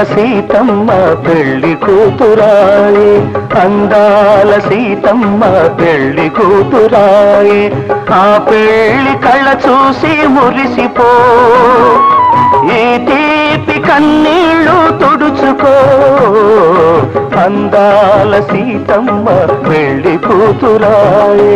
సీతమ్మ పెళ్లి కూతురాయే అందాల సీతమ్మ పెళ్లి కూతురాయే ఆ పెళ్లి కళ్ళ చూసి మురిసిపో ఈ తీపి కన్నీళ్ళు తుడుచుకో అందాల సీతమ్మ పెళ్లి కూతురాయే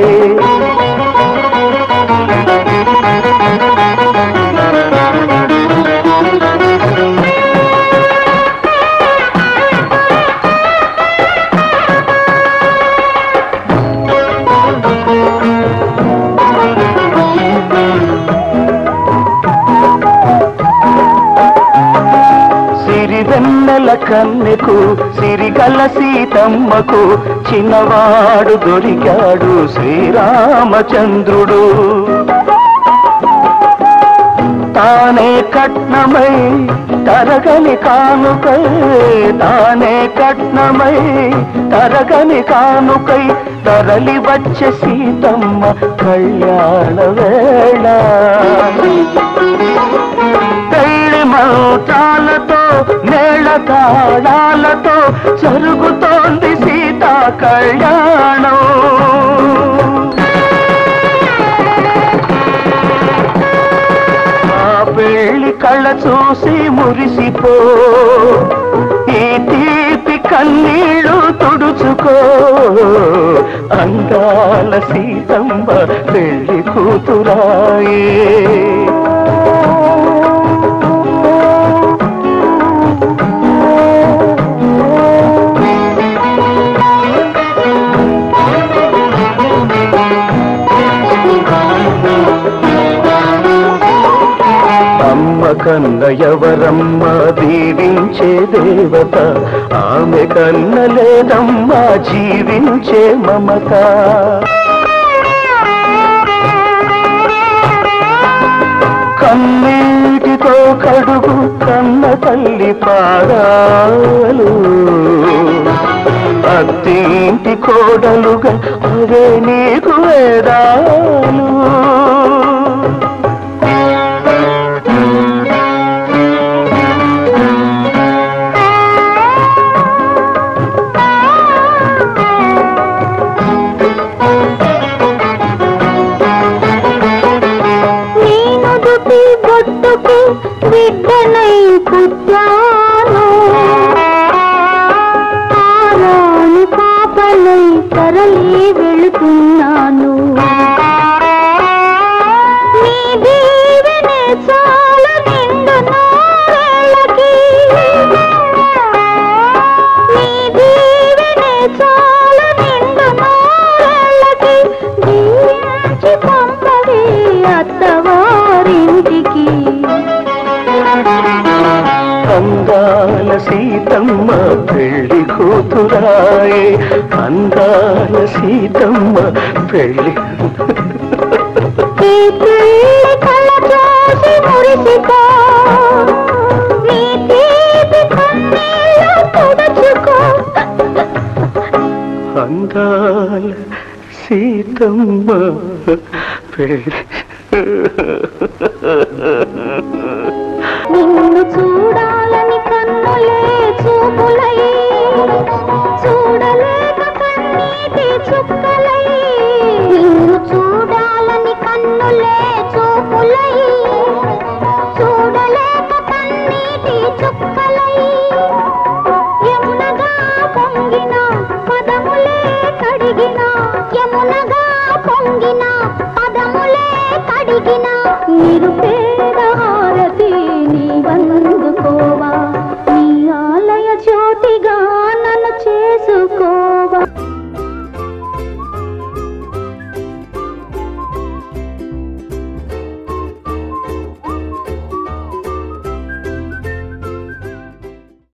సిరివెన్నెల కన్నెకు సిరిగల సీతమ్మకు చిన్నవాడు దొరికాడు శ్రీరామచంద్రుడు తానే కట్నమై తరగని కానుకై తానే కట్నమై తరగని కానుకై తరలి వచ్చే సీతమ్మ కళ్యాణ వేళ పెళ్లి మంత్రాలతో నేల తాళాలతో జరుగుతోంది సీతా కళ్యాణం ఆ పెళ్లి కళ్ళ చూసి మురిసిపో ఈ తీపి కన్నీళ్ళు తుడుచుకో అందాల సీతమ్మ పెళ్లి కూతురాయే అమ్మ కన్న ఎవరమ్మ దీవించే దేవత ఆమె కన్న లేదమ్మా జీవించే మమత కన్నీటితో కడుగు కన్న తల్లి పాదాలు అత్తింటి కోడలుగా అవే నీకు వేదాలు నేను దుటి బొట్టుకు బిడ్డనై పుట్టాను ఆరాని పాపనై తరలి వెళుతున్నాను నీ దీవెనే చాలు నిండు నూరేళ్ళకి నీ దీవెనే చాలు నిండు నూరేళ్ళకి దీవించి పంపవే అత్తవారింటికి అందాల సీతమ్మ పెళ్లి కూతురాయే అందాల సీతమ్మ పెళ్లి ఈ పిల్లి కళ్ళ చూసి మురిసిపో నీ తీపి కన్నీళ్ళు తుడుచుకో అందాల సీతమ్మ పెళ్లి నిన్ను చూడాలని కన్నులే చూపులై చూడలేక కన్నీటి చుక్కలై నిన్ను చూడాలని కన్నులే చూపులై చూడలేక కన్నీటి చుక్కలై యమునగా పొంగిన పదములే కడిగిన యమునగా పొంగిన పదములే కడిగిన నిరుపేద హారతి నీ వందుకోవా నీ ఆలయ జ్యోతిగా నన్ను చేసుకోవా